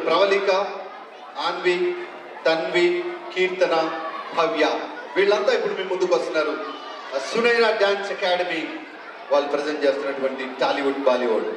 ప్రవళిక ఆన్వి తన్వి కీర్తన భవ్య వీళ్ళంతా ఇప్పుడు మీ ముందుకు వస్తున్నారు సునైనా డాన్స్ అకాడమీ వాళ్ళు ప్రజెంట్ చేస్తున్నటువంటి టాలీవుడ్ బాలీవుడ్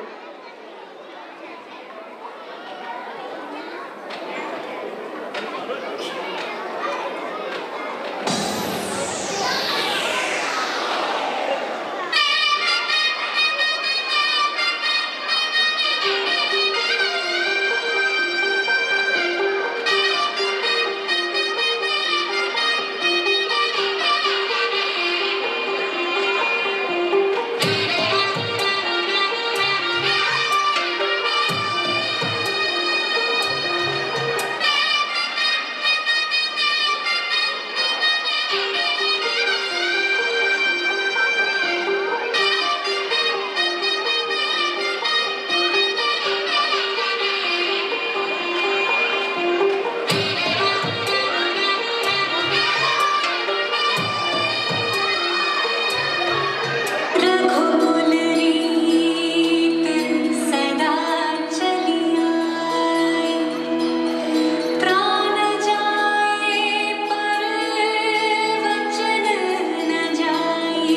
रघुकुल रीत सदा चलिया प्राण जाए पर वचन न जाए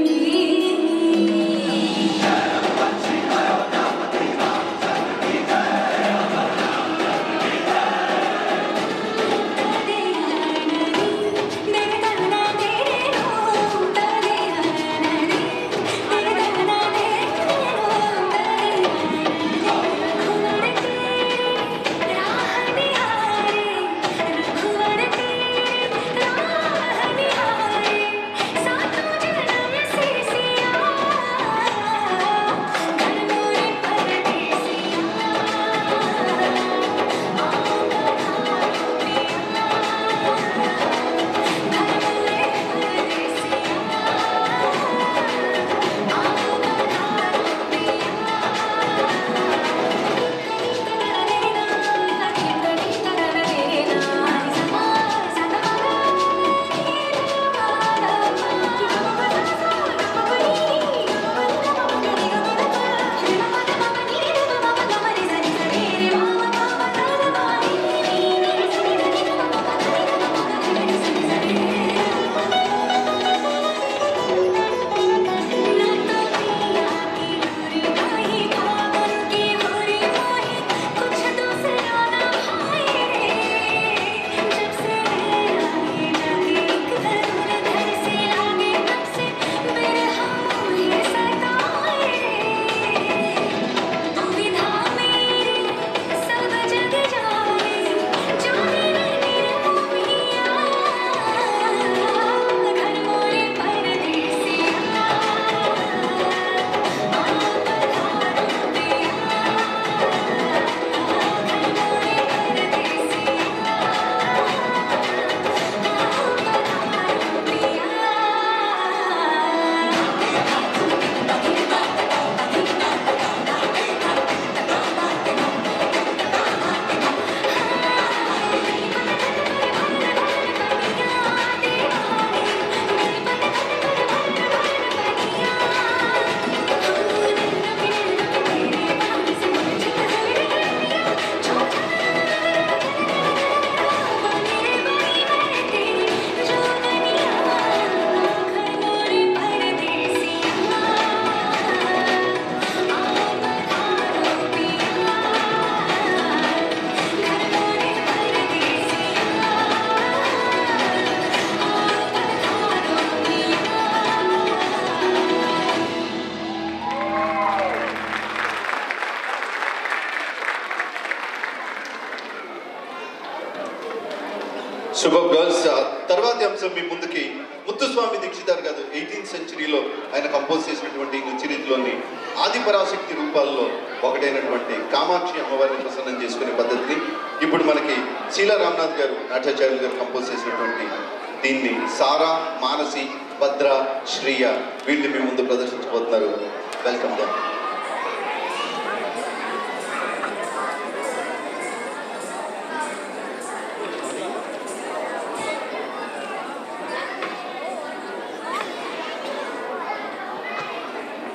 శుభ గర్ల్స్ తర్వాతి అంశం మీ ముందుకి ముత్తుస్వామి దీక్షితారు కాదు ఎయిటీన్త్ సెంచరీలో ఆయన కంపోజ్ చేసినటువంటి నృత్యరీతిలోని ఆదిపరాశక్తి రూపాల్లో ఒకటైనటువంటి కామాక్షి అమ్మవారిని ప్రసన్నం చేసుకునే పద్ధతిని ఇప్పుడు మనకి శీలా రామ్నాథ్ గారు నాట్యాచార్యులు గారు కంపోజ్ చేసినటువంటి దీన్ని సారా మానసి భద్ర శ్రీయ వీళ్ళని మీ ముందు ప్రదర్శించబోతున్నారు వెల్కమ్ దా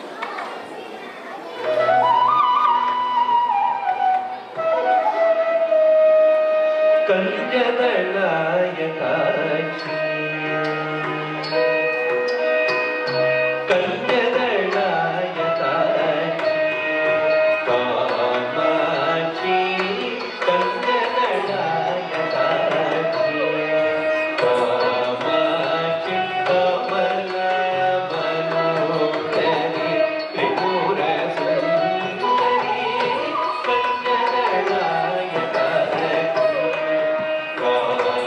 ఆ కన్యదళాయ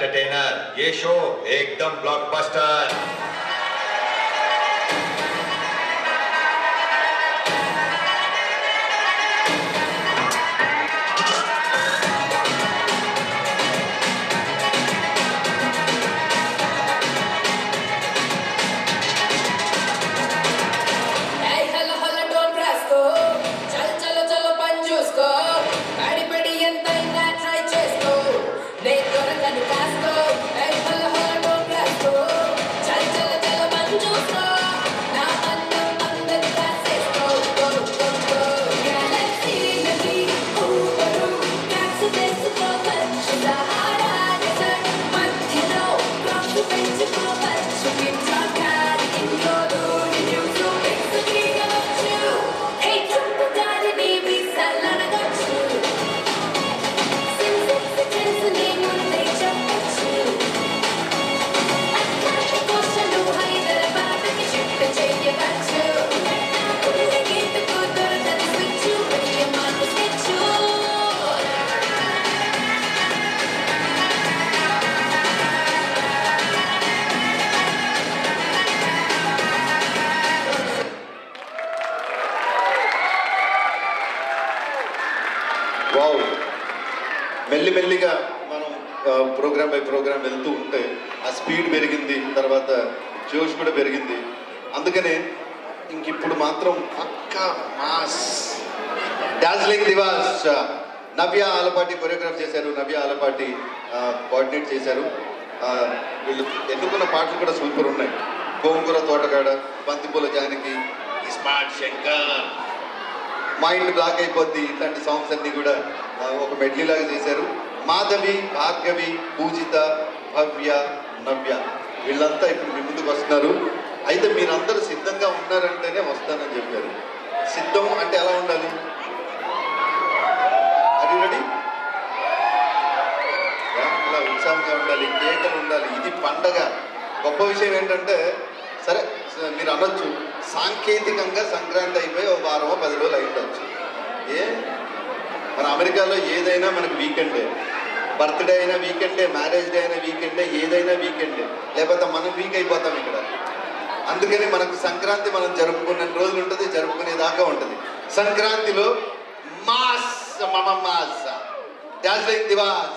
एंटरटेनर ये शो एकदम blockbuster Hey, hello, hello, don't rasco. చల్ చలో చలో పని చూసుకో పడి పడి ఎంతైనా ట్రై చేసుకో నే దొరకను కాసుకో Hey, hello, hello, don't rasco. చల్ చలో చలో పని చూసుకో నా అందం అందరి కాసేసుకో Go, go, go. Galaxy నది ఊపరు క్యాప్స్ వేసుకో మంచిగా ఆడాలి మధ్యలో క్రాఫ్ పెంచుకోవచ్చు గింజాకారి ఇంట్లో నిన్ను పెంచుకోవచ్చు హే చుట్టూ దారి నీవి సల్లడగొచ్చు సింసిక్స్ తెలుసు నీ ముందే చెప్పొచ్చు అట్లాంటి కోశలు హైదరాబాద్కి షిఫ్ట్ చేయవచ్చు ఉన్న గీతకు దొరకని స్విచ్ వెయ్యి మాకు స్కెచ్ వావ్ మెల్లిమెల్లిగా మనం ప్రోగ్రామ్ బై ప్రోగ్రామ్ వెళ్తూ ఉంటే ఆ స్పీడ్ పెరిగింది తర్వాత జోష్ కూడా పెరిగింది అందుకనే ఇంక ఇప్పుడు మాత్రం పక్క mass Darjeeling divas Navya Alapati choreograph చేశారు నవ్య ఆలపాటి కోఆర్డినేట్ చేశారు ఆ, వీళ్ళు ఎన్నుకున్న పాటలు కూడా సూపర్ ఉన్నాయి గోంగూర తోటగాడ బంతిపూల జానకి ఈ స్మార్ట్ శంకర్ మైండ్ బ్లాక్ అయిపోద్ది ఇట్లాంటి సాంగ్స్ అన్ని కూడా ఆ, ఒక మెడ్లీ లాగా చేశారు మాధవి భార్గవి పూజిత భవ్య నవ్య వీళ్ళంతా ఇప్పుడు మీ ముందుకు వస్తున్నారు అయితే మీరందరూ సిద్ధంగా ఉన్నారంటేనే వస్తానని చెప్పారు సిద్ధం అంటే ఎలా ఉండాలి అది రెడీ ఇలా ఉత్సాహంగా ఉండాలి కేకలు ఉండాలి ఇది పండగ గొప్ప విషయం ఏంటంటే సరే స- మీరు అనొచ్చు సాంకేతికంగా సంక్రాంతి అయిపోయి ఒక వారమో పది రోజులు అయిండొచ్చు ఏ మన అమెరికాలో ఏదైనా మనకి వీకెండే బర్త్డే అయినా వీకెండే మ్యారేజ్ డే అయినా వీకెండే ఏదైనా వీకెండే లేకపోతే మనం వీక్ అయిపోతాం ఇక్కడ అందుకని మనకు సంక్రాంతి మనం జరుపుకునే రోజులు ఉంటుంది జరుపుకునే దాకా ఉంటుంది సంక్రాంతిలో మాస్ మమ మాస్ డార్జిలింగ్ దివాస్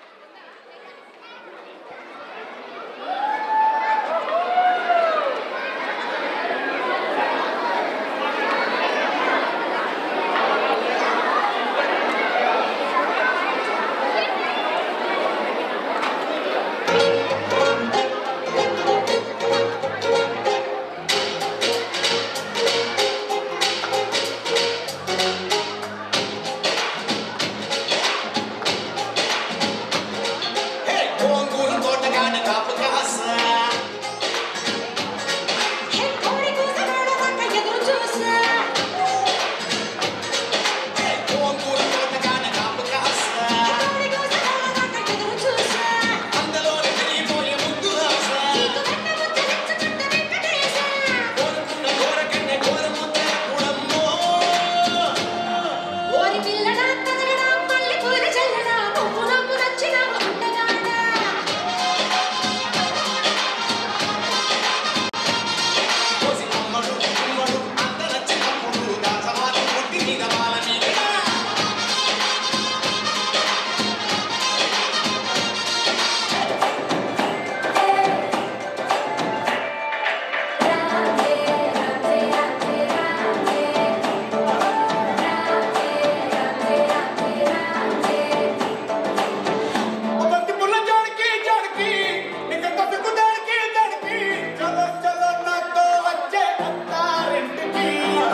గోంగూర తోటగాడ కాపు కాస హే కోడి కూసగాడదాక ఎదురు చూసా గోంగూర తోటగాడ కాపు కాస కోడి కూసగాడదాక ఎదురు చూసా అందులోనే తిరిగిపోయే ముందు ఆశ నీకు వెన్న ముద్దలిచ్చ చుట్ట వెంకటేశ కోరుకున్న కోరకన్నే కోరముద్ద కుడమ్మో ఓరి పిల్లడా తగలడా మల్లి పూల చల్లడా నువ్వు నాకు నచ్చిన ఉండగాడా కోసి అమ్మడు కుమ్మడు అంత నచ్చినప్పుడు దాసవాలు పుట్టి మీద బాల మీద బంతి పుల్ల జాడికి జాడికి నిక కసుకు దాడికి దాడికి చలో చలో నాతో వచ్చే అత్తారింటికి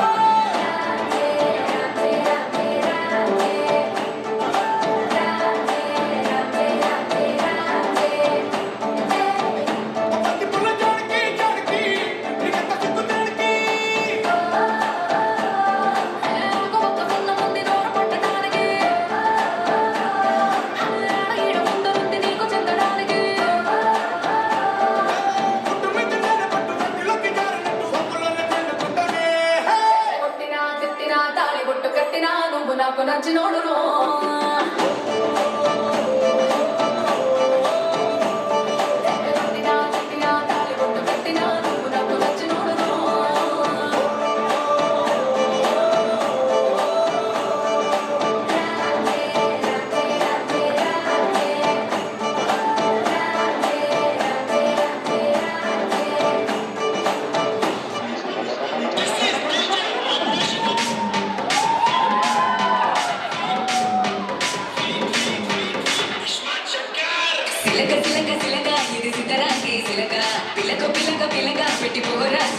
బంతి పుల్ల జాడికి జాడికి నిక కసుకు దాడికి ఒక్క ఉన్న ముందు నోరు పట్టడానికి ఈడ ముందరుంది నీకు చెందడానికి పుట్టు మీద నేల పట్టు మట్టిలోకి జారినట్టు సొమ్ములోనే తిండుకుంటానే కొట్టినా తిట్టినా తాళి బొట్టు కట్టినా నువ్వు నాకు నచ్చినోడు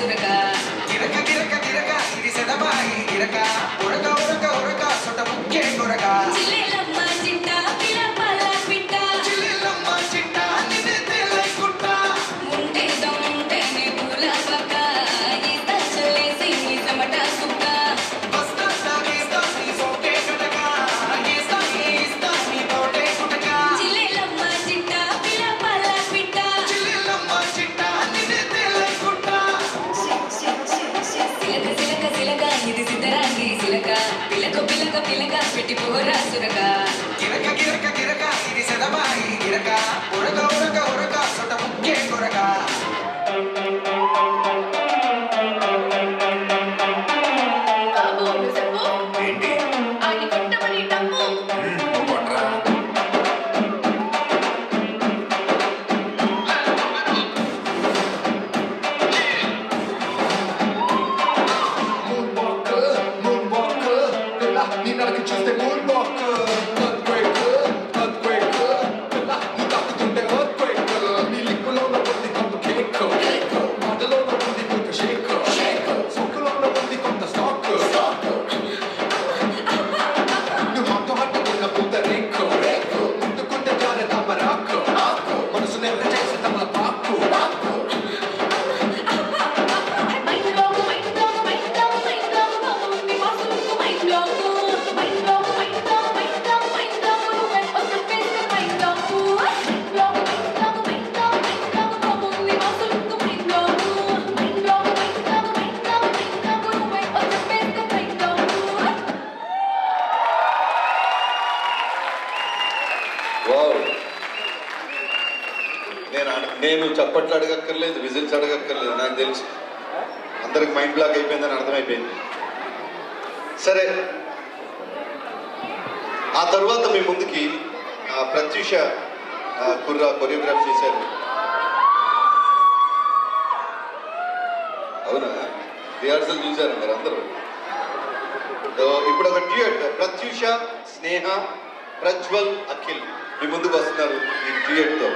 సురక గిరక గిరక గిరక ఇది సెదబాయి గిరక ఉరక ఉరక ఉరక సొట ముక్కే కొరక చిల్లెలమ్మ చిట్ట పిలపల పిట్ట చిల్లెల్లమ్మ చిట్ట నిన్నే తెల్లైకుంట ఉంటే దమ్ముంటేనే పూల పక్క ఈత చల్లేసి నీ చెమట సుక్క బస్తా సాగిస్తా నీ సోకే కటక ఈస్తా ఈస్తా నీ తోటే కుటక చిల్లెలమ్మ చిట్ట పిలపల పిట్ట చిల్లెల్లమ్మ చిట్ట నిన్నే తెల్లైకుంట సిలక సిలక సిలక ఇది సిద్ధరాంగి సిలక పిలక పిలక పిలక పెట్టి పోరా సురక గిరక గిరక గిరక ఇది సెదబాయి గిరక ఉరక ఉరక ఉరక సొట ముక్కే కొరక కాబోలు చెప్పు ఏంటి ఆయన కొట్టమని డమ్ము నువ్వు కొట్టరా Moonwalk, moonwalk, పిల్ల నీ నడక చూస్తే moonwalk. Earthquake, earthquake, పిల్ల నీ తాకుతుంటే earthquake. నీ లిప్పులోన ఉంది కొంత cake. మాటలోన ఉంది కొంత shake. సోకులోన ఉంది కొంత stock. నువ్వు హాట్ హట్టుకున్న పూత రేకు. ముట్టుకుంటే జారే తామరాకు. మనసు నెర్ర చేసి తమలపాకు. Mind block mind block mind block mind block బాబుని మాసుకు mind block mind block mind block mind block mind block నువ్వే ఒక్క piece mind block mind block mind block mind block mind block బాబుని మాసుకు mind block mind block mind block mind block mind block నువ్వే ఒక్క piece mind black wow నేను అడ- నేను చప్పట్లు అడగక్కర్లేదు విజిల్స్ అడగక్కర్లేదు నాకు తెలుసు అందరికి మైండ్ బ్లాక్ అయిపోయిందని అర్థమైపోయింది సరే ఆ తర్వాత మీ ముందుకి ఆ, ప్రత్యూష ఆ, కుర్రా కొరియోగ్రాఫ్ చేశారు అవునా రిహార్సల్ చూశారు మీరు అందరూ సో ఇప్పుడు ఒక డ్యూయట్ ప్రత్యూష స్నేహ ప్రజ్వల్ అఖిల్ మీ ముందుకు వస్తున్నారు ఈ డ్యూయట్ తో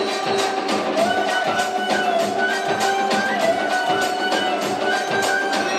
గిరక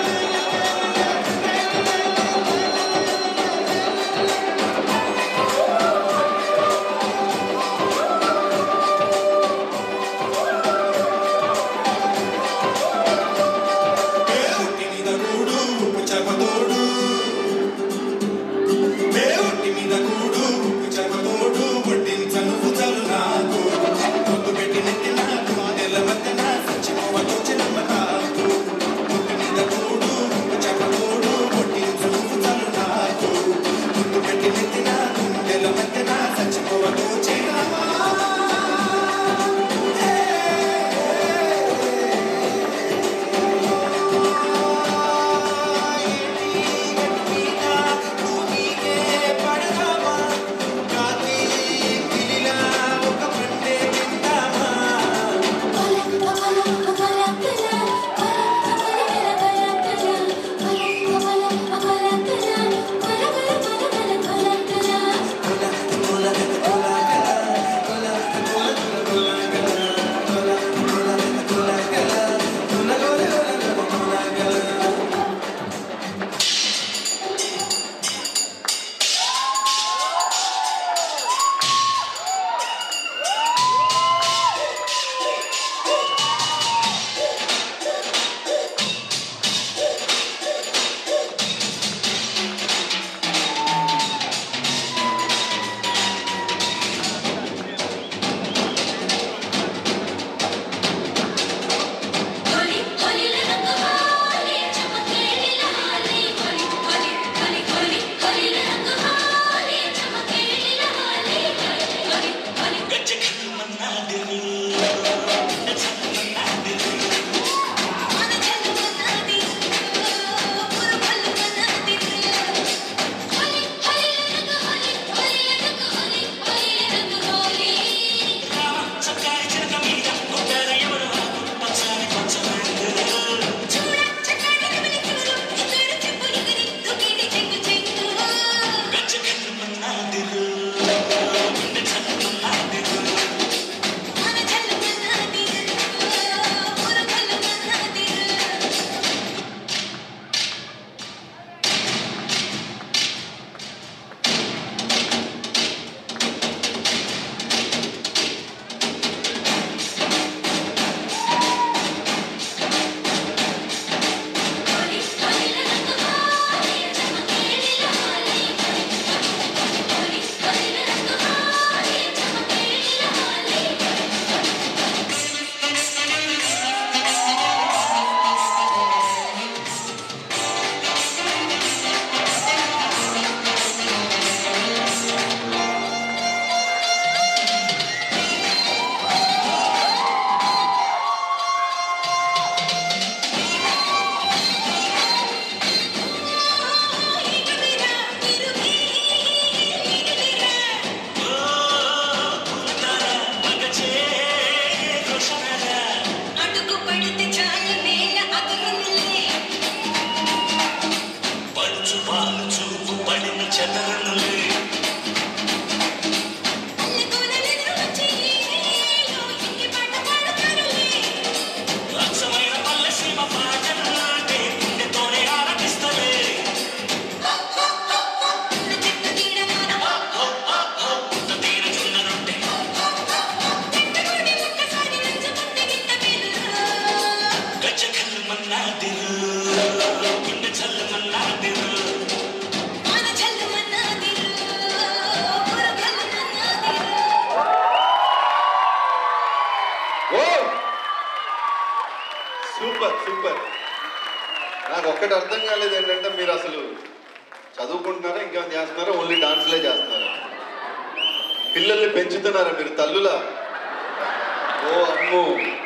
సూపర్ సూపర్ నాకు ఒక్కటి అర్థం కాలేదు ఏంటంటే మీరు అసలు చదువుకుంటున్నారా ఇంకేమైనా చేస్తున్నారా ఓన్లీ డాన్స్లే చేస్తున్నారా పిల్లల్ని పెంచుతున్నారా మీరు తల్లులా ఓ అమ్మో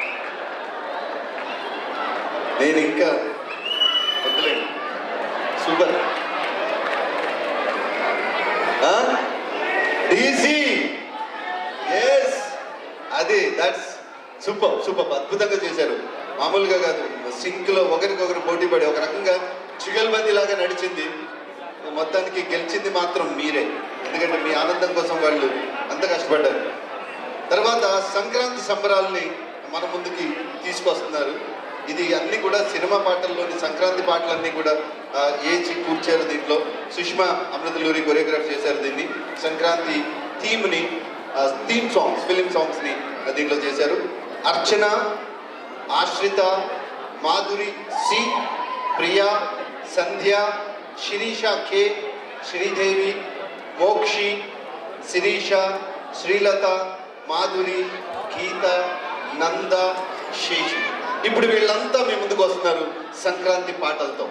నేను ఇంకా వద్దులేండి సూపర్ డీసీ ఎస్ అది దట్స్ సూపర్ సూపర్ అద్భుతంగా చేశారు మామూలుగా కాదు సింక్ లో ఒకరికొకరు పోటీ పడి ఒక రకంగా చిగల్బంది లాగా నడిచింది మొత్తానికి గెలిచింది మాత్రం మీరే ఎందుకంటే మీ ఆనందం కోసం వాళ్ళు అంత కష్టపడ్డారు తర్వాత సంక్రాంతి సంబరాల్ని మన ముందుకి తీసుకొస్తున్నారు ఇది అన్ని కూడా సినిమా పాటల్లోని సంక్రాంతి పాటలన్నీ కూడా ఆ, ఏచి కూర్చారు దీంట్లో సుష్మా అమృతలూరి కొరియోగ్రాఫ్ చేశారు దీన్ని సంక్రాంతి థీమ్ని థీమ్ సాంగ్స్ ఫిలిం సాంగ్స్ని దీంట్లో చేశారు అర్చన ఆశ్రిత మాధురి సి ప్రియా సంధ్య శిరీష కే శ్రీదేవి మోక్షి శిరీష శ్రీలత మాధురి గీత నంద శేషి ఇప్పుడు వీళ్ళంతా మీ ముందుకు వస్తున్నారు సంక్రాంతి పాటలతో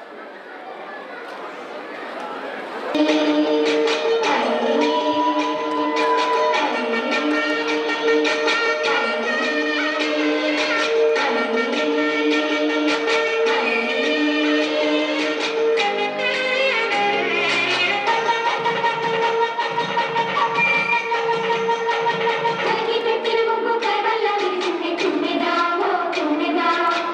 కరికి పెట్టిన ముగ్గు కడవల్లో విరిసింది తుమ్మెదా ఓ తుమ్మెదా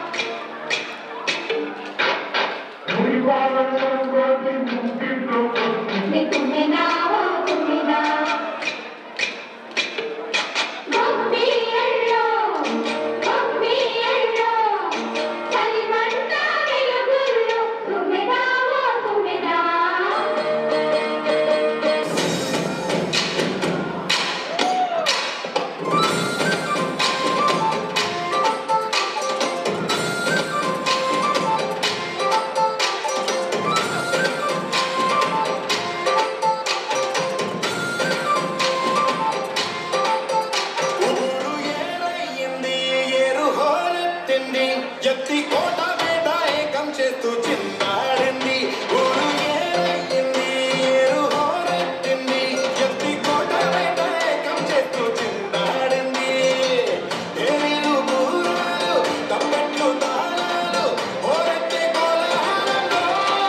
నీ తుమ్మెదా ఓ తుమ్మెదా గొప్పియల్లో గొప్పియల్లో చలిమంట వెలుగుల్లో తుమ్మెదా ఓ తుమ్మెదా ఊరు ఏడయ్యింది, ఏరు హోరెత్తింది, ఎత్తి కోట మీద ఏకం చేస్తూ చిన్నాడింది. ఊరు ఏడయ్యింది, ఏరు హోరెత్తింది, ఎత్తి కోట మీద ఏకం చేస్తూ చిన్నాడింది. ఏరీలు బూరాలు, తప్పెట్లు తాళాలు, హోరెత్తి కోలాహలంలో.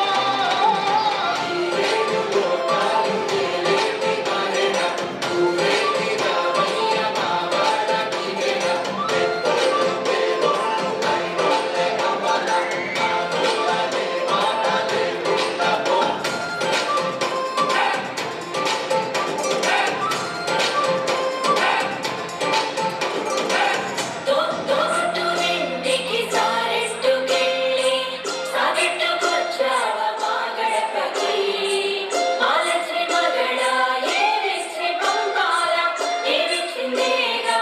దోస్తు ఇంటికి సారెట్టుకెళ్ళి సాగెట్టుకొచ్చావ మా గడపకి మాలశ్రీ మగడ ఏరిశ్రీ పంపాల ఏరిచిందేగా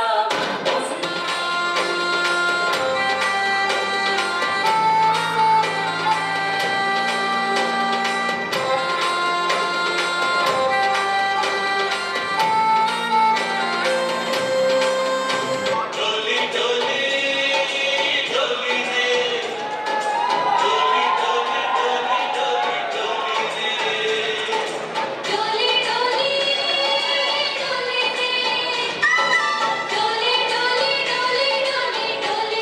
డోలి డోలి డోలి రే డోలి డోలి డోలి డోలి డోలి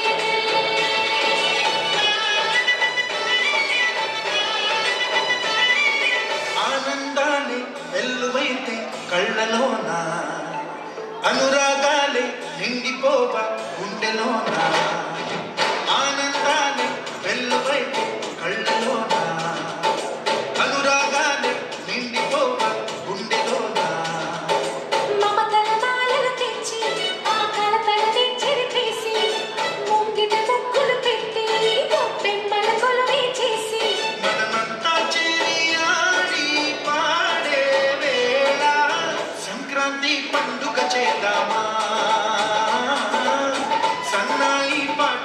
ఆనందాన్ని వెల్లువైతే కళ్ళలోన అనురాగాలే నిండిపోవ గుండెలోన ఆనందాన్ని వెల్లువైతే కళ్ళలోన అనురాగాలే నిండిపోవ గుండెలోన మమతల మాలలు తెచ్చి ఆ కలతలని చెరిపేసి ముంగిట ముక్కులు పెట్టి గొప్పెమ్మల కొలువే చేసి మనమంతా చేరి ఆడి పాడే వేళ సంక్రాంతి పండుగ చేద్దామా సన్నాయి పాట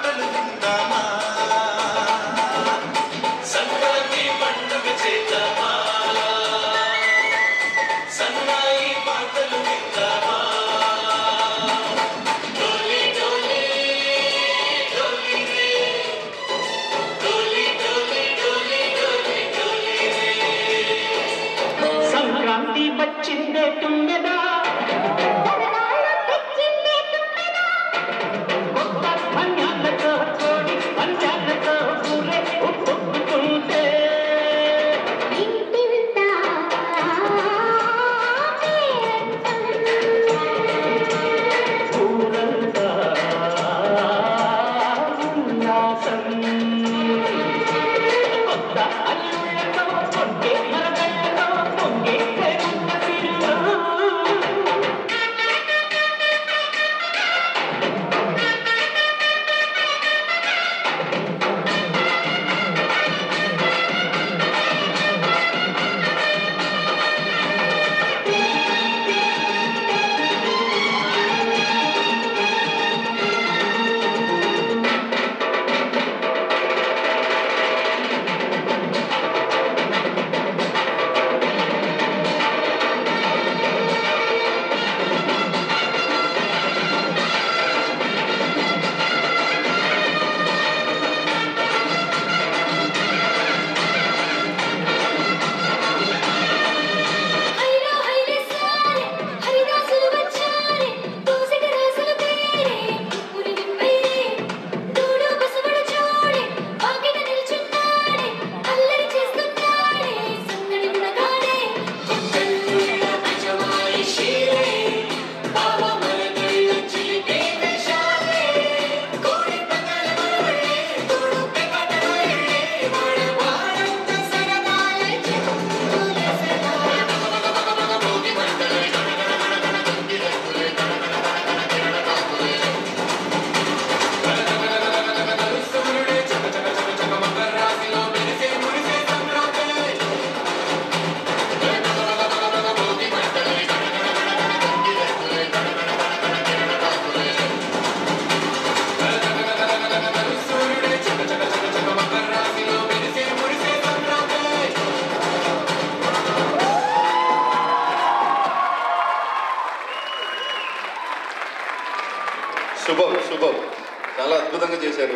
శుభం శుభం చాలా అద్భుతంగా చేశారు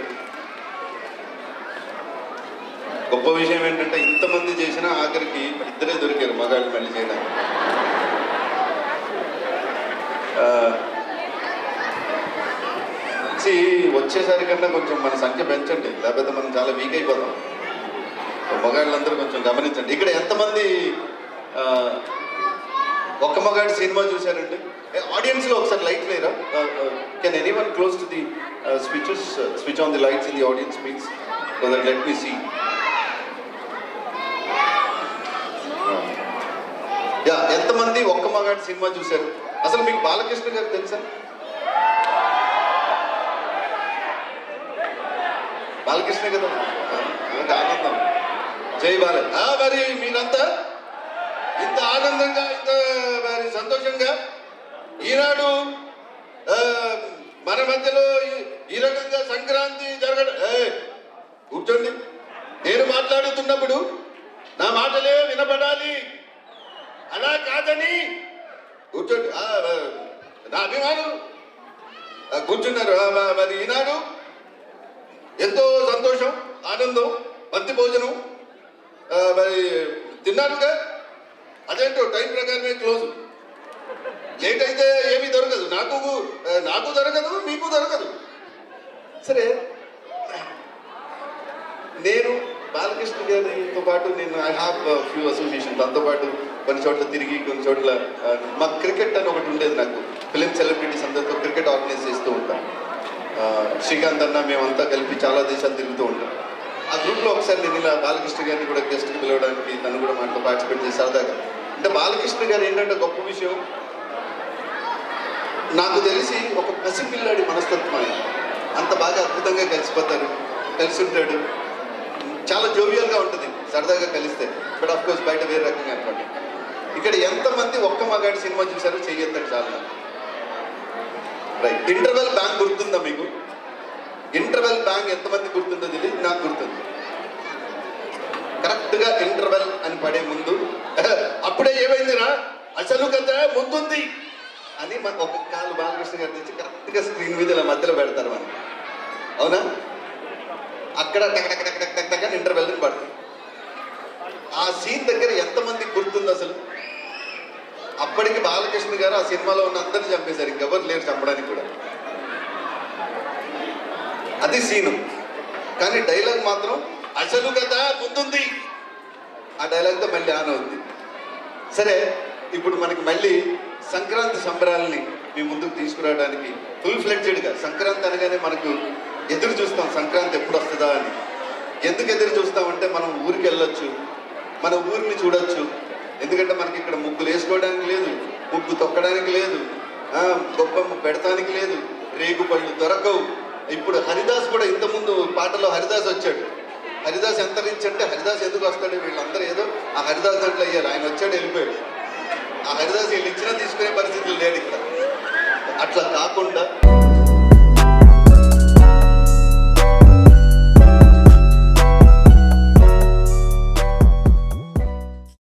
గొప్ప విషయం ఏంటంటే ఇంతమంది చేసినా ఆఖరికి ఇద్దరే దొరికారు మగాళ్ళు మళ్ళీ చేయడానికి ఆ, వచ్చి వచ్చేసరికన్నా కొంచెం మన సంఖ్య పెంచండి లేకపోతే మనం చాలా వీక్ అయిపోతాం మగాళ్ళందరూ కొంచెం గమనించండి ఇక్కడ ఎంతమంది ఆ, ఒక్క మగాడి సినిమా చూశారండి ఆడియన్స్ లో ఒకసారి లైట్ లేరా can anyone close to the switches switch on the lights in the audience means so that let me see yeah ఎంతమంది ఒక్క మగాడి సినిమా చూశారు అసలు మీకు బాలకృష్ణ గారు తెలుసా బాలకృష్ణ కదా ఆ, నాకు ఆనందం జై బాల ఆ, మరి మీరంతా ఇంత ఆనందంగా ఇంత మరి సంతోషంగా ఈనాడు ఆ, మన మధ్యలో ఈ- ఈ రకంగా సంక్రాంతి జరగడం ఏయ్, కూర్చోండి నేను మాట్లాడుతున్నప్పుడు నా మాటలే వినపడాలి అలా కాదని కూర్చోండి ఆ, ఆ, నా అభిమానులు ఆ, కూర్చున్నారు ఆ, మ- మరి ఈనాడు ఎంతో సంతోషం ఆనందం బంతి భోజనం ఆ, మరి తిన్నారుగా అదేంటో టైం ప్రకారమే క్లోజ్ లేట్ అయితే ఏమీ దొరకదు నాకు ఆ, నాకు దొరకదు మీకు దొరకదు సరే నేను బాలకృష్ణ గారితో పాటు నేను ఐ హ్యావ్ ఫ్యూ అసోసియేషన్ దాంతో పాటు కొన్ని చోట్ల తిరిగి కొన్ని చోట్ల ఆ, మా క్రికెట్ అని ఒకటి ఉండేది నాకు ఫిలిం సెలబ్రిటీస్ అందరితో క్రికెట్ ఆర్గనైజ్ చేస్తూ ఉంటాం ఆ, శ్రీకాంత్ అన్న మేమంతా కలిపి చాలా దేశాలు తిరుగుతూ ఉంటాం ఆ గ్రూప్లో ఒకసారి నేను ఇలా బాలకృష్ణ గారిని కూడా గెస్ట్కి పిలవడానికి తను కూడా మాతో పార్టిసిపేట్ చేసి సరదాగా అంటే బాలకృష్ణ గారు ఏంటంటే గొప్ప విషయం నాకు తెలిసి ఒక పసిపిల్లాడి మనస్తత్వం ఆయన అంత బాగా అద్భుతంగా కలిసిపోతారు కలిసి ఉంటాడు చాలా జోవియల్గా ఉంటుంది సరదాగా కలిస్తే బట్ ఆఫ్ కోర్స్ బయట వేరే రకంగా అనమాట ఇక్కడ ఎంతమంది ఒక్క మగాడి సినిమా చూసారో చెయ్యొద్దండి చాలా రైట్ ఇంటర్వెల్ బ్యాంక్ గుర్తుందా మీకు ఇంటర్వెల్ బ్యాంక్ ఎంతమంది గుర్తుందో తెలియదు నాకు గుర్తుంది కరెక్ట్గా ఇంటర్వెల్ అని పడే ముందు అప్పుడే ఏమైందిరా అసలు కథ ముందుంది అని మన ఒక కాలు బాలకృష్ణ గారు తెచ్చి కరెక్ట్గా స్క్రీన్ మీద ఇలా మధ్యలో పెడతారు మనం అవునా అక్కడ టక్ టక్ టక్ టక్ టక్ టక్ అని ఇంటర్వెల్ అని పడుతుంది ఆ సీన్ దగ్గర ఎంతమంది గుర్తుంది అసలు అప్పటికి బాలకృష్ణ గారు ఆ సినిమాలో ఉన్న అందరిని చంపేశారు ఇంకెవరు లేరు చంపడానికి కూడా అది సీను కానీ డైలాగ్ మాత్రం అసలు కదా ముందుంది ఆ డైలాగ్తో మళ్ళీ ఆన్ అవుద్ది సరే ఇప్పుడు మనకి మళ్ళీ సంక్రాంతి సంబరాలని మీ ముందుకు తీసుకురావడానికి ఫుల్ ఫ్లెడ్జెడ్గా సంక్రాంతి అనగానే మనకు ఎదురు చూస్తాం సంక్రాంతి ఎప్పుడు వస్తుందా అని ఎందుకు ఎదురు చూస్తామంటే మనం ఊరికి వెళ్ళొచ్చు మన ఊరిని చూడొచ్చు ఎందుకంటే మనకి ఇక్కడ ముగ్గులు వేసుకోవడానికి లేదు ముగ్గు తొక్కడానికి లేదు ఆ, గొప్పమ్మ పెడతానికి లేదు రేగు పళ్ళు దొరకవు ఇప్పుడు హరిదాస్ కూడా ఇంతకుముందు పాటలో హరిదాస్ వచ్చాడు హరిదాస్ ఎంత రిచ్ అంటే హరిదాస్ ఎందుకు వస్తాడు వీళ్ళందరూ ఏదో ఆ హరిదాస్ దాంట్లో అయ్యారు ఆయన వచ్చాడు వెళ్ళిపోయాడు ఆ హరిదాస్ వీళ్ళు ఇచ్చినా తీసుకునే పరిస్థితులు లేడు ఇక్కడ అట్లా కాకుండా